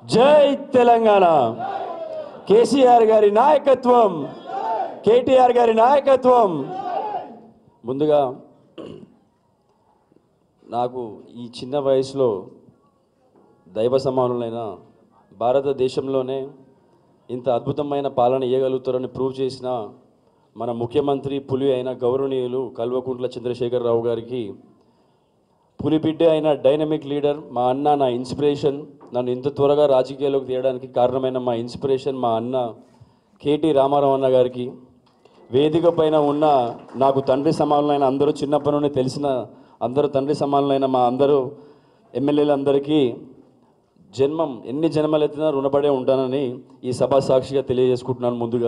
జై తెలంగాణ కేసీఆర్ గారి నాయకత్వం కేటీఆర్ గారి నాయకత్వం ముందుగా నాకు ఈ చిన్న వయసులో దైవ సమానులైన భారతదేశంలోనే ఇంత అద్భుతమైన పాలన ఇవ్వగలుగుతారని ప్రూవ్ చేసిన మన ముఖ్యమంత్రి పులి అయిన గౌరవనీయులు కల్వకుంట్ల చంద్రశేఖరరావు గారికి పులిబిడ్డ అయిన డైనమిక్ లీడర్ మా అన్న నా ఇన్స్పిరేషన్ నన్ను ఇంత త్వరగా రాజకీయాల్లోకి తీయడానికి కారణమైన మా ఇన్స్పిరేషన్ మా అన్న కేటీ రామారావు అన్న గారికి వేదిక పైన ఉన్న నాకు తండ్రి సమానులైన అందరూ చిన్నప్పటి నుండి తెలిసిన అందరూ తండ్రి సమానులైన మా అందరూ ఎమ్మెల్యేలందరికీ జన్మం ఎన్ని జన్మలు ఎత్తినా రుణపడే ఉంటానని ఈ సభా సాక్షిగా తెలియజేసుకుంటున్నాను ముందుగా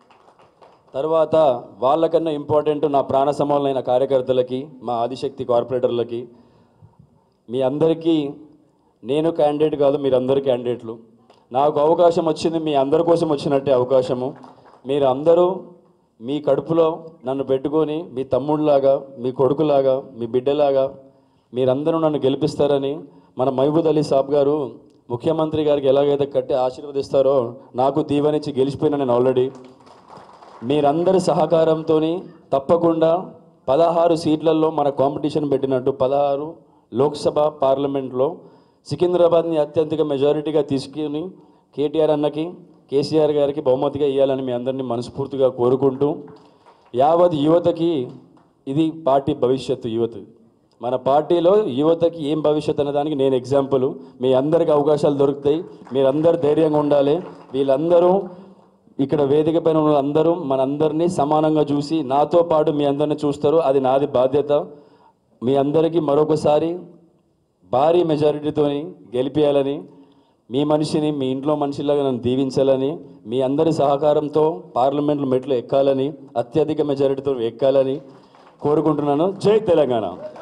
తర్వాత వాళ్ళకన్నా ఇంపార్టెంట్ నా ప్రాణ సమానులైన కార్యకర్తలకి మా ఆదిశక్తి కార్పొరేటర్లకి మీ అందరికీ నేను క్యాండిడేట్ కాదు మీరందరూ క్యాండిడేట్లు నాకు అవకాశం వచ్చింది మీ అందరి కోసం వచ్చినట్టే అవకాశము మీరు అందరూ మీ కడుపులో నన్ను పెట్టుకొని మీ తమ్ముడిలాగా మీ కొడుకులాగా మీ బిడ్డలాగా మీరందరూ నన్ను గెలిపిస్తారని మన మహబూద్ అలీ సాబ్ గారు ముఖ్యమంత్రి గారికి ఎలాగైతే కట్టి ఆశీర్వదిస్తారో నాకు దీవెనిచ్చి గెలిచిపోయినా నేను ఆల్రెడీ మీరందరి సహకారంతో తప్పకుండా పదహారు సీట్లలో మన కాంపిటీషన్ పెట్టినట్టు పదహారు లోక్సభ పార్లమెంట్లో సికింద్రాబాద్ని అత్యధిక మెజారిటీగా తీసుకుని కేటీఆర్ అన్నకి కేసీఆర్ గారికి బహుమతిగా ఇవ్వాలని మీ అందరినీ మనస్ఫూర్తిగా కోరుకుంటూ యావత్ యువతకి ఇది పార్టీ భవిష్యత్తు యువత మన పార్టీలో యువతకి ఏం భవిష్యత్ అనే దానికి నేను ఎగ్జాంపుల్ మీ అందరికి అవకాశాలు దొరుకుతాయి మీరందరూ ధైర్యంగా ఉండాలి వీళ్ళందరూ ఇక్కడ వేదిక పైన ఉన్న అందరూ మనందరినీ సమానంగా చూసి నాతో పాటు మీ అందరిని చూస్తారు అది నాది బాధ్యత మీ అందరికీ మరొకసారి భారీ మెజారిటీతోని గెలిపించాలని మీ మనిషిని మీ ఇంట్లో మనిషిలాగా నన్ను దీవించాలని మీ అందరి సహకారంతో పార్లమెంట్లో మెట్లు ఎక్కాలని అత్యధిక మెజారిటీతో ఎక్కాలని కోరుకుంటున్నాను జై తెలంగాణ